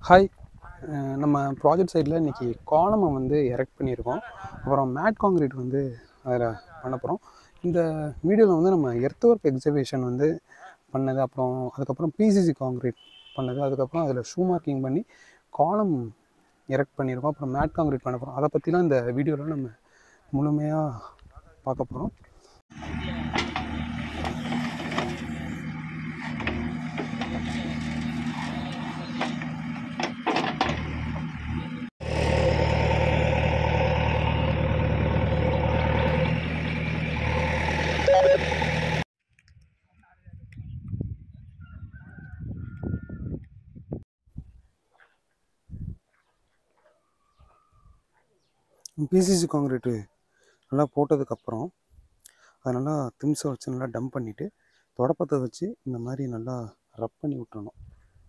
Hi அஹ் நம்ம project சைடில் இன்றைக்கி காலமை வந்து எரெக்ட் பண்ணியிருக்கோம் அப்புறம் மேட் காங்கிரீட் வந்து அதில் பண்ண போகிறோம் இந்த வீடியோவில் வந்து நம்ம எர்த் ஒர்க் எக்ஸிபிஷன் வந்து பண்ணது அப்புறம் அதுக்கப்புறம் பிசிசி காங்கிரீட் பண்ணது அதுக்கப்புறம் அதில் ஷூ மார்க்கிங் பண்ணி காலம் எரெக்ட் பண்ணியிருக்கோம் அப்புறம் மேட் காங்கிரீட் பண்ண போகிறோம் அதை பற்றிலாம் இந்த வீடியோவில் நம்ம முழுமையாக பார்க்க போகிறோம் பிசிசி காங்கிரீட்டு நல்லா போட்டதுக்கப்புறம் அதை நல்லா திம்ஸை வச்சு நல்லா டம்ப் பண்ணிவிட்டு தொடப்பத்தை வச்சு இந்த மாதிரி நல்லா ரப் பண்ணி விட்டுறணும்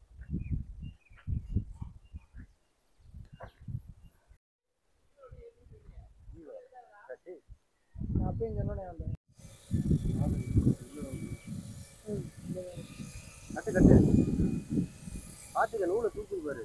கட்டு கட்டு பாத்துக்க நூலை தூக்கி பாரு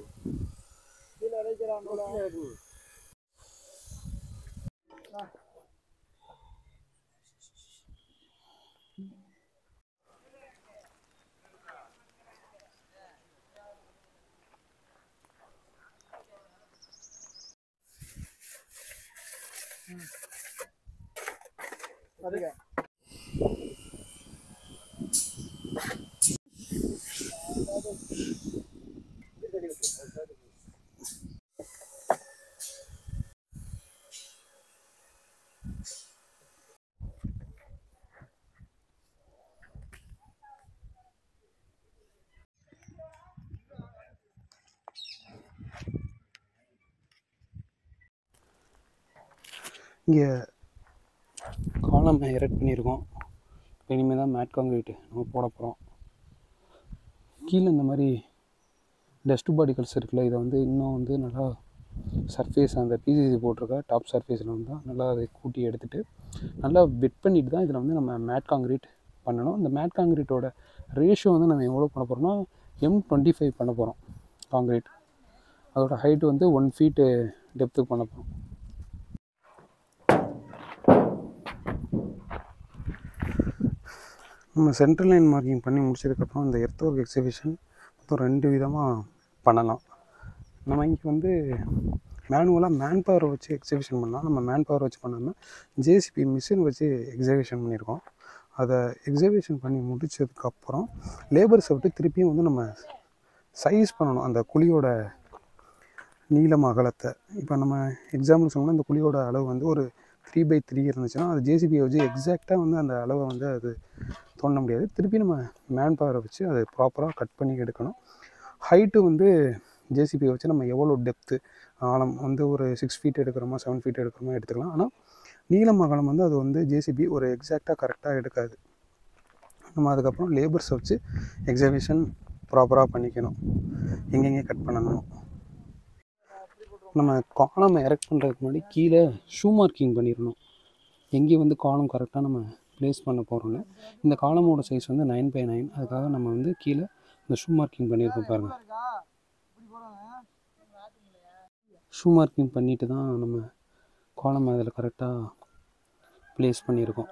இங்கே காலம் எரெக்ட் பண்ணியிருக்கோம் இப்போ இனிமேல் தான் மேட் காங்கிரீட் நம்ம போட போகிறோம் கீழே இந்த மாதிரி டஸ்ட் பார்ட்டிகல்ஸ் இருக்குல்ல இதை வந்து இன்னும் வந்து நல்லா சர்ஃபேஸ் அந்த பிசிசி போட்டிருக்க டாப் சர்ஃபேஸில் வந்து தான் நல்லா அதை கூட்டி எடுத்துகிட்டு நல்லா வெட் பண்ணிட்டு தான் இதில் வந்து நம்ம மேட் காங்கிரீட் பண்ணணும் இந்த மேட் காங்கிரீட்டோட ரேஷியோ வந்து நம்ம எவ்வளோ பண்ண போகிறோம்னா எம் டுவெண்ட்டி ஃபைவ் பண்ண போகிறோம் காங்கிரீட் அதோட ஹைட் வந்து ஒன் ஃபீட்டு டெப்த்துக்கு பண்ண போகிறோம் நம்ம சென்ட்ரல் லைன் மார்க்கிங் பண்ணி முடிச்சதுக்கப்புறம் இந்த எர்த் ஒர்க் எக்ஸிபிஷன் மொத்தம் ரெண்டு விதமாக பண்ணலாம் நம்ம இங்கே வந்து மேனுவலாக மேன் பவர் வச்சு எக்ஸிபிஷன் பண்ணலாம் நம்ம மேன் பவர் வச்சு பண்ணாமல் ஜேசிபி மிஷின் வச்சு எக்ஸிபிஷன் பண்ணியிருக்கோம் அதை எக்ஸிபிஷன் பண்ணி முடிச்சதுக்கப்புறம் லேபர்ஸை விட்டு திருப்பியும் வந்து நம்ம சைஸ் பண்ணணும் அந்த குழியோட நீளம் அகலத்தை இப்போ நம்ம எக்ஸாம்பிள் சொன்னோம்னா இந்த குழியோட அளவு வந்து ஒரு த்ரீ பை த்ரீ இருந்துச்சுன்னா அது ஜேசிபியை வச்சு எக்ஸாக்டாக வந்து அந்த அளவை வந்து அது தோண்ட முடியாது திருப்பி நம்ம மேன் பவரை வச்சு அதை ப்ராப்பராக கட் பண்ணி எடுக்கணும் ஹைட்டு வந்து ஜேசிபியை வச்சு நம்ம எவ்வளோ டெப்த்து ஆழம் வந்து ஒரு சிக்ஸ் ஃபீட் எடுக்கிறோமா செவன் ஃபீட் எடுக்கிறோமா எடுத்துக்கலாம் ஆனால் நீளம் அகலம் வந்து அது வந்து ஜேசிபி ஒரு எக்ஸாக்டாக கரெக்டாக எடுக்காது நம்ம அதுக்கப்புறம் லேபர்ஸை வச்சு எக்ஸிபிஷன் ப்ராப்பராக பண்ணிக்கணும் எங்கெங்கே கட் பண்ணணும் நம்ம காலம் எரெக்ட் பண்ணுறதுக்கு முன்னாடி கீழே ஷூ மார்க்கிங் பண்ணிடணும் எங்கே வந்து காலம் கரெக்டாக நம்ம ப்ளேஸ் பண்ண போகிறோன்னு இந்த காலமோட சைஸ் வந்து நைன் பை நைன் அதுக்காக நம்ம வந்து கீழே இந்த ஷூ மார்க்கிங் பண்ணியிருக்கோம் பாருங்கள் ஷூ மார்க்கிங் பண்ணிட்டு தான் நம்ம காலம் அதில் கரெக்டாக ப்ளேஸ் பண்ணியிருக்கோம்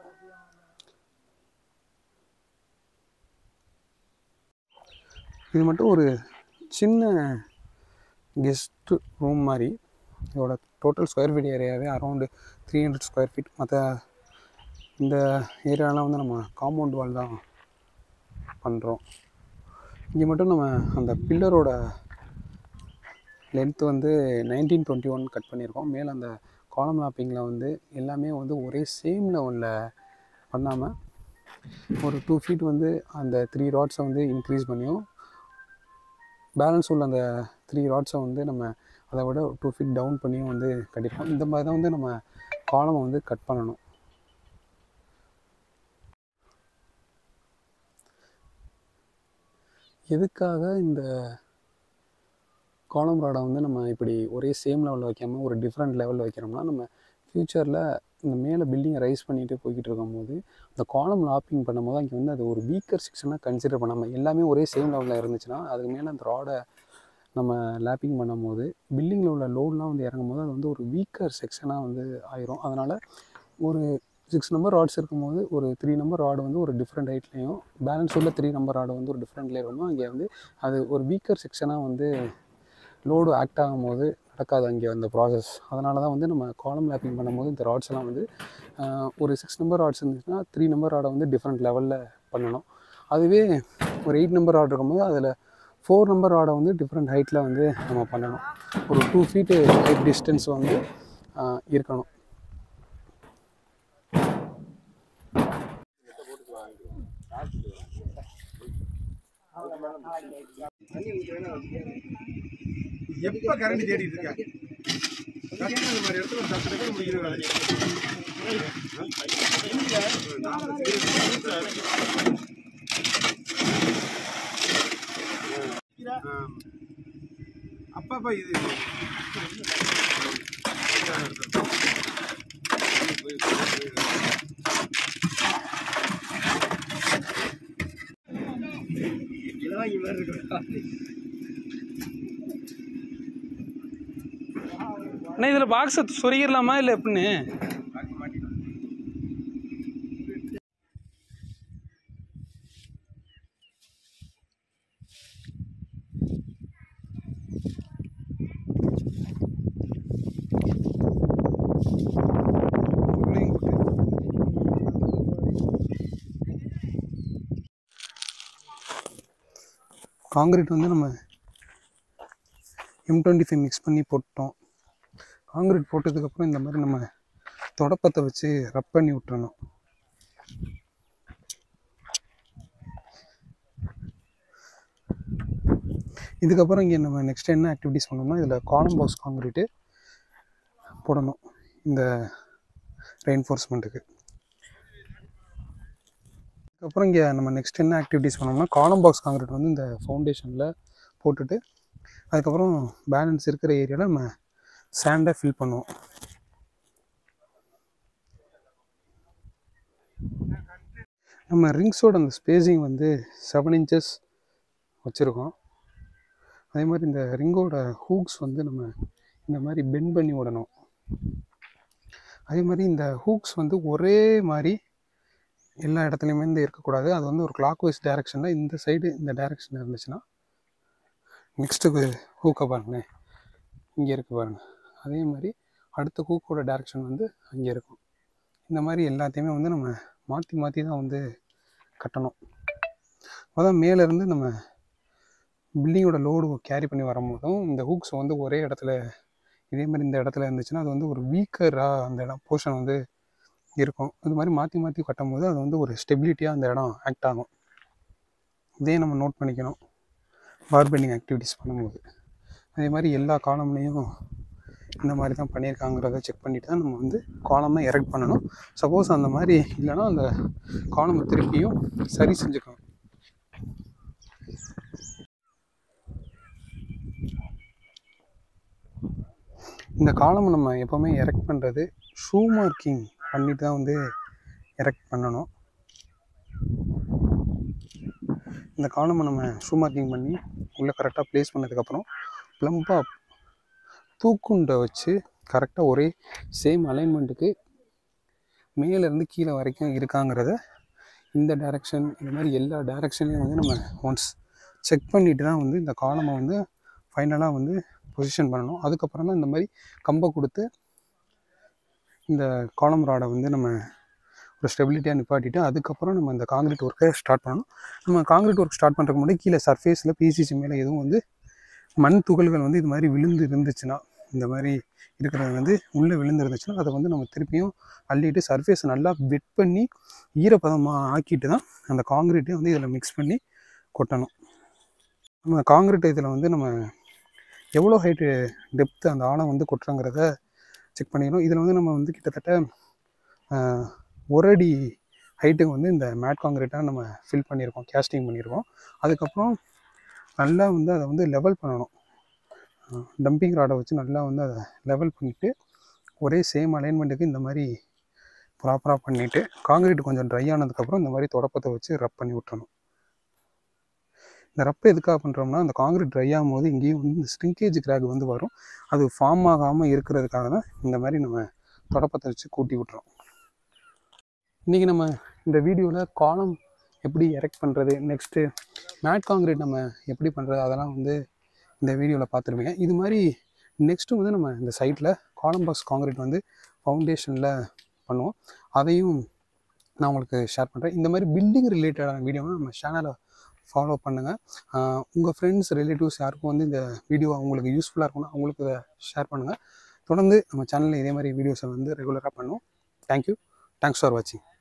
இது மட்டும் ஒரு சின்ன கெஸ்ட் ரூம் மாதிரி இதோட டோட்டல் ஸ்கொயர் ஃபீட் ஏரியாவே around three hundred square feet மற்ற இந்த ஏரியாலாம் வந்து நம்ம காம்பவுண்ட் வால் தான் பண்ணுறோம் இங்கே மட்டும் நம்ம அந்த பில்லரோட லென்த் வந்து நைன்டீன் டுவெண்ட்டி ஒன் கட் பண்ணியிருக்கோம் மேலே அந்த காலம் லாப்பிங்கில் வந்து எல்லாமே வந்து ஒரே சேம் லெவலில் பண்ணாமல் ஒரு டூ ஃபீட் வந்து அந்த த்ரீ ராட்ஸை வந்து இன்க்ரீஸ் பண்ணியும் பேலன்ஸ் உள்ள அந்த த்ரீ ராட்ஸை வந்து நம்ம அதை விட டூ ஃபீட் டவுன் பண்ணியும் வந்து கட்டிப்போம் இந்த மாதிரி தான் வந்து நம்ம காலமை வந்து கட் பண்ணணும் எதுக்காக இந்த காலம் ராடை வந்து நம்ம இப்படி ஒரே சேம் லெவலில் வைக்காமல் ஒரு டிஃப்ரெண்ட் லெவலில் வைக்கிறோம்னா நம்ம ஃப்யூச்சரில் இந்த மேலே பில்டிங்கை ரைஸ் பண்ணிட்டு போய்கிட்டு இருக்கும்போது அந்த காலம் லாப்பிங் பண்ணும்போது அங்கே வந்து அது ஒரு வீக்கர் செக்ஷனாக கன்சிடர் பண்ணாமல் எல்லாமே ஒரே சேம் லெவலில் இருந்துச்சுன்னா அதுக்கு மேலே அந்த ராடை நம்ம லேப்பிங் பண்ணும்போது பில்டிங்கில் உள்ள லோட்லாம் வந்து இறங்கும் போது அது வந்து ஒரு வீக்கர் செக்ஷனாக வந்து ஆயிரும் அதனால் ஒரு சிக்ஸ் நம்பர் ராட்ஸ் இருக்கும்போது ஒரு த்ரீ நம்பர் ராடு வந்து ஒரு டிஃப்ரெண்ட் ஹைட்லேயும் பேலன்ஸ் உள்ள த்ரீ நம்பர் ராடு வந்து ஒரு டிஃப்ரெண்ட்லேயே இருக்கணும் அங்கே வந்து அது ஒரு வீக்கர் செக்ஷனாக வந்து லோடு ஆக்ட் ஆகும்போது நடக்காது அங்கே அந்த ப்ராசஸ் அதனால தான் வந்து நம்ம காலம் லேப்பிங் பண்ணும்போது இந்த ராட்ஸ் எல்லாம் வந்து ஆஹ், ஒரு சிக்ஸ் நம்பர் ராட்ஸ் இருந்துச்சுன்னா த்ரீ நம்பர் ராடை வந்து டிஃப்ரெண்ட் லெவலில் பண்ணணும் அதுவே ஒரு எயிட் நம்பர் ராட் இருக்கும்போது அதில் ஃபோர் நம்பர் ராடை வந்து டிஃப்ரெண்ட் ஹைட்டில் வந்து நம்ம பண்ணணும் ஒரு டூ ஃபீட்டு ஹைட் டிஸ்டன்ஸ் வந்து ஆஹ், இருக்கணும் எப்ப கரண்ட் தேடிட்டு இருக்காங்க டக்குனு இந்த மாதிரி இடத்துல டக்கு டக்குனு முடிக்கிற வேலை. ஆ. அப்பப்ப இது இதெல்லாம் இங்க மாதிரி இருக்கு அண்ணா இதில் பாக்ஸை சொருகிடலாமா இல்லை எப்படின்னு காங்கிரீட் வந்து நம்ம எம் டுவெண்ட்டி ஃபைவ் மிக்ஸ் பண்ணி போட்டோம் காங்கிரீட் போட்டதுக்கப்புறம் இந்த மாதிரி நம்ம தொடப்பத்தை வச்சு ரப் பண்ணி விட்டுறணும் இதுக்கப்புறம் இங்கே நம்ம நெக்ஸ்ட் என்ன ஆக்டிவிட்டீஸ் பண்ணோம்னா இதில் காலம் பாக்ஸ் காங்கிரீட்டு போடணும் இந்த ரெயின்ஃபோர்ஸ்மெண்ட்டுக்கு அதுக்கப்புறம் இங்கே நம்ம நெக்ஸ்ட் என்ன ஆக்டிவிட்டீஸ் பண்ணோம்னா காலம் பாக்ஸ் காங்கிரீட் வந்து இந்த ஃபவுண்டேஷனில் போட்டுட்டு அதுக்கப்புறம் பேலன்ஸ் இருக்கிற ஏரியாவில் நம்ம சாண்டை ஃபில் பண்ணுவோம் நம்ம ரிங்ஸோட அந்த ஸ்பேஸிங் வந்து செவன் இன்ச்சஸ் வச்சுருக்கோம் அதே மாதிரி இந்த ரிங்கோட ஹூக்ஸ் வந்து நம்ம இந்த மாதிரி பெண்ட் பண்ணி விடணும் அதே மாதிரி இந்த ஹூக்ஸ் வந்து ஒரே மாதிரி எல்லா இடத்துலையுமே இருந்து இருக்கக்கூடாது அது வந்து ஒரு கிளாக் வைஸ் டைரக்ஷனில் இந்த சைடு இந்த டைரக்ஷன் இருந்துச்சுன்னா நெக்ஸ்ட்டு ஹூக்கை பாருங்களேன் இங்கே இருக்குது பாருங்கள் அதே மாதிரி அடுத்த ஹூக்கோட டைரக்ஷன் வந்து அங்கே இருக்கும் இந்த மாதிரி எல்லாத்தையுமே வந்து நம்ம மாற்றி மாற்றி தான் வந்து கட்டணும் அதான் மேலேருந்து நம்ம பில்டிங்கோட லோடு கேரி பண்ணி வரும்போதும் இந்த ஹூக்ஸ் வந்து ஒரே இடத்துல இதே மாதிரி இந்த இடத்துல இருந்துச்சுன்னா அது வந்து ஒரு வீக்கராக அந்த இடம் போர்ஷன் வந்து இருக்கும் இது மாதிரி மாற்றி மாற்றி கட்டும்போது அது வந்து ஒரு ஸ்டெபிலிட்டியாக அந்த இடம் ஆக்ட் ஆகும் இதே நம்ம நோட் பண்ணிக்கணும் பார்பெண்டிங் ஆக்டிவிட்டீஸ் பண்ணும்போது அதே மாதிரி எல்லா காலம்லேயும் இந்த மாதிரி தான் பண்ணியிருக்காங்கிறத செக் பண்ணிட்டு தான் நம்ம வந்து காலமை எரெக்ட் பண்ணணும் சப்போஸ் அந்த மாதிரி இல்லைன்னா அந்த காலமை திருப்பியும் சரி செஞ்சுக்கணும் இந்த காலம் நம்ம எப்போவுமே எரெக்ட் பண்ணுறது ஷூ மார்க்கிங் பண்ணிட்டு தான் வந்து எரெக்ட் பண்ணணும் இந்த காலமை நம்ம ஷூ மார்க்கிங் பண்ணி உள்ளே கரெக்டாக ப்ளேஸ் பண்ணதுக்கப்புறம் ப்ளம்பாக தூக்குண்டை வச்சு கரெக்டாக ஒரே சேம் அலைன்மெண்ட்டுக்கு மேலேருந்து கீழே வரைக்கும் இருக்காங்கிறத இந்த டைரக்ஷன் இந்த மாதிரி எல்லா டைரக்ஷன்லையும் வந்து நம்ம ஒன்ஸ் செக் பண்ணிட்டு தான் வந்து இந்த காலமை வந்து ஃபைனலாக வந்து பொசிஷன் பண்ணணும் அதுக்கப்புறம் தான் இந்த மாதிரி கம்பை கொடுத்து இந்த காலம் ராடை வந்து நம்ம ஒரு ஸ்டெபிலிட்டியாக நிப்பாட்டிட்டு அதுக்கப்புறம் நம்ம இந்த காங்கிரீட் ஒர்க்கை ஸ்டார்ட் பண்ணணும் நம்ம காங்கிரீட் ஒர்க் ஸ்டார்ட் பண்ணுறதுக்கு முன்னாடி கீழே சர்ஃபேஸில் பிசிசி மேலே எதுவும் வந்து மண் துகள்கள் வந்து இது மாதிரி விழுந்து இருந்துச்சுன்னா இந்த மாதிரி இருக்கிறது வந்து உள்ளே விழுந்து இருந்துச்சுன்னா அதை வந்து நம்ம திருப்பியும் அள்ளிட்டு சர்ஃபேஸை நல்லா வெட் பண்ணி ஈரப்பதமாக ஆக்கிட்டு தான் அந்த காங்கிரீட்டை வந்து இதில் மிக்ஸ் பண்ணி கொட்டணும் நம்ம காங்கிரீட் இதில் வந்து நம்ம எவ்வளோ ஹைட்டு டெப்த்து அந்த ஆழம் வந்து கொட்டுறோங்கிறத செக் பண்ணிக்கணும் இதில் வந்து நம்ம வந்து கிட்டத்தட்ட ஆஹ், ஒரு அடி ஹைட்டுக்கு வந்து இந்த மேட் காங்கிரீட்டாக நம்ம ஃபில் பண்ணியிருக்கோம் கேஸ்டிங் பண்ணியிருக்கோம் அதுக்கப்புறம் நல்லா வந்து அதை வந்து லெவல் பண்ணணும் டம்பிங் ராடை வச்சு நல்லா வந்து அதை லெவல் பண்ணிவிட்டு ஒரே சேம் அலைன்மெண்ட்டுக்கு இந்த மாதிரி ப்ராப்பராக பண்ணிவிட்டு காங்கிரீட் கொஞ்சம் ட்ரை ஆனதுக்கப்புறம் இந்த மாதிரி தொடப்பத்தை வச்சு ரப் பண்ணி விட்டுறணும் இந்த ரப்பை எதுக்காக பண்ணுறோம்னா அந்த காங்கிரீட் ட்ரை ஆகும்போது இங்கேயும் வந்து இந்த ஸ்ட்ரிங்கேஜ் கிராக் வந்து வரும் அது ஃபார்ம் ஆகாமல் இருக்கிறதுக்காக தான் இந்த மாதிரி நம்ம தொடப்பத்தை வச்சு கூட்டி விட்டுறோம் இன்றைக்கி நம்ம இந்த வீடியோவில் காலம் எப்படி எரெக்ட் பண்ணுறது நெக்ஸ்ட்டு மேட் காங்கிரீட் நம்ம எப்படி பண்ணுறது அதெல்லாம் வந்து இந்த வீடியோவில் பார்த்துருப்பீங்க இது மாதிரி நெக்ஸ்ட்டு வந்து நம்ம இந்த சைட்டில் காலம் பாக்ஸ் காங்கிரீட் வந்து ஃபவுண்டேஷனில் பண்ணுவோம் அதையும் நான் உங்களுக்கு ஷேர் பண்ணுறேன் இந்த மாதிரி பில்டிங் ரிலேட்டடான வீடியோவை நம்ம சேனலை ஃபாலோ பண்ணுங்கள் உங்கள் ஃப்ரெண்ட்ஸ் ரிலேட்டிவ்ஸ் யாருக்கும் வந்து இந்த வீடியோ அவங்களுக்கு யூஸ்ஃபுல்லாக இருக்கும்னா அவங்களுக்கு இதை ஷேர் பண்ணுங்கள் தொடர்ந்து நம்ம சேனலில் இதே மாதிரி வீடியோஸை வந்து ரெகுலராக பண்ணுவோம் தேங்க்யூ தேங்க்ஸ் ஃபார் வாட்சிங்